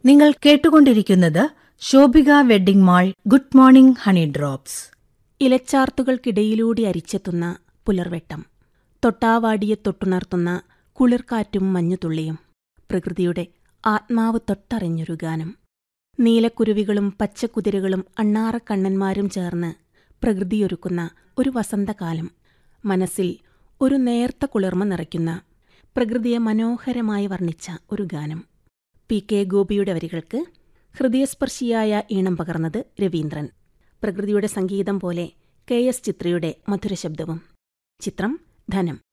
നിങ്ങൾ കേട്ടുകൊണ്ടിരിക്കുന്നത് Shobhika wedding mall good morning honey drops ഇലച്ചാർത്തുകൾക്കിടയിലൂടെ അരിച്ചെത്തുന്ന പുലർവെട്ടം തൊട്ടാവാടിയെ തൊട്ടുണർത്തുന്ന കുളിർക്കാറ്റും മഞ്ഞുതുള്ളിയും പ്രകൃതിയുടെ ആത്മാവ് തൊട്ടറിഞ്ഞൊരു ഗാനം നീലക്കുരുവികളും പച്ചക്കുതിരകളും അണ്ണാറക്കണ്ണന്മാരും ചേർന്ന് പ്രകൃതിയൊരുക്കുന്ന ഒരു വസന്തകാലം മനസ്സിൽ ഒരു നേർത്ത കുളിർമ നിറയ്ക്കുന്ന പ്രകൃതിയെ മനോഹരമായി വർണ്ണിച്ച ഒരു ഗാനം പി കെ ഗോപിയുടെ വരികൾക്ക് ഹൃദയസ്പർശിയായ ഈണം പകർന്നത് രവീന്ദ്രൻ പ്രകൃതിയുടെ സംഗീതം പോലെ കെ എസ് ചിത്രയുടെ മധുരശബ്ദവും ചിത്രം ധനം